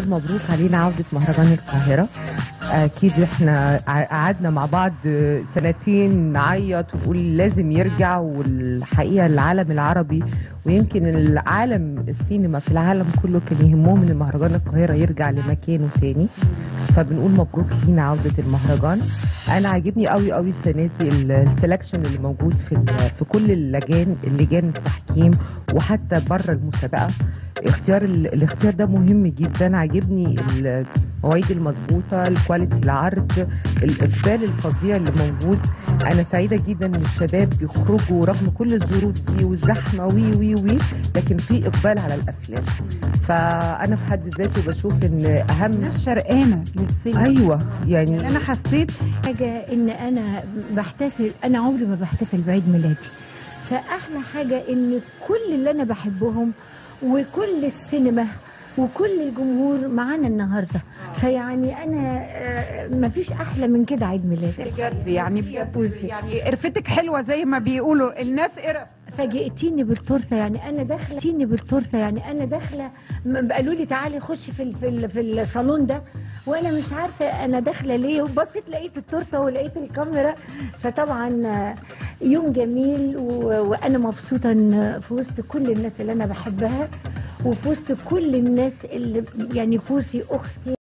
نقول مبروك علينا عودة مهرجان القاهرة أكيد إحنا ع- قعدنا مع بعض سنتين نعيط ونقول لازم يرجع والحقيقة العالم العربي ويمكن العالم السينما في العالم كله كان يهمهم إن مهرجان القاهرة يرجع لمكانه تاني فبنقول مبروك لينا عودة المهرجان أنا عاجبني قوي قوي السنة دي ال- السelection اللي موجود في ال- في كل اللجان اللجان التحكيم وحتى بره المسابقة اختيار ال- الاختيار ده مهم جدا عاجبني المواعيد المظبوطه الكواليتي العرض الاقبال الفظيع اللي موجود انا سعيده جدا ان الشباب بيخرجوا رغم كل الظروف دي والزحمه وي وي وي لكن في اقبال على الافلام فانا في حد ذاتي بشوف ان اهم شرقانه للسينما ايوه يعني انا حسيت حاجة إن أنا بحتفل أنا عمري ما بحتفل بعيد ميلادي فأحلى حاجة إن كل اللي أنا بحبهم وكل السينما وكل الجمهور معانا النهارده فيعني انا آه، مفيش احلى من كده عيد ميلادي بجد يعني بجد يعني قرفتك حلوه زي ما بيقولوا الناس قرف فاجئتيني بالتورته يعني انا داخله تيني بالتورته يعني انا داخله م- قالوا لي تعالي خشي في ال- في ال- في الصالون ده وانا مش عارفه انا داخله ليه وبصيت لقيت التورته ولقيت الكاميرا فطبعا آه، يوم جميل و- وانا مبسوطه ان في وسط كل الناس اللي انا بحبها وفي وسط كل الناس اللي يعني بوسي اختي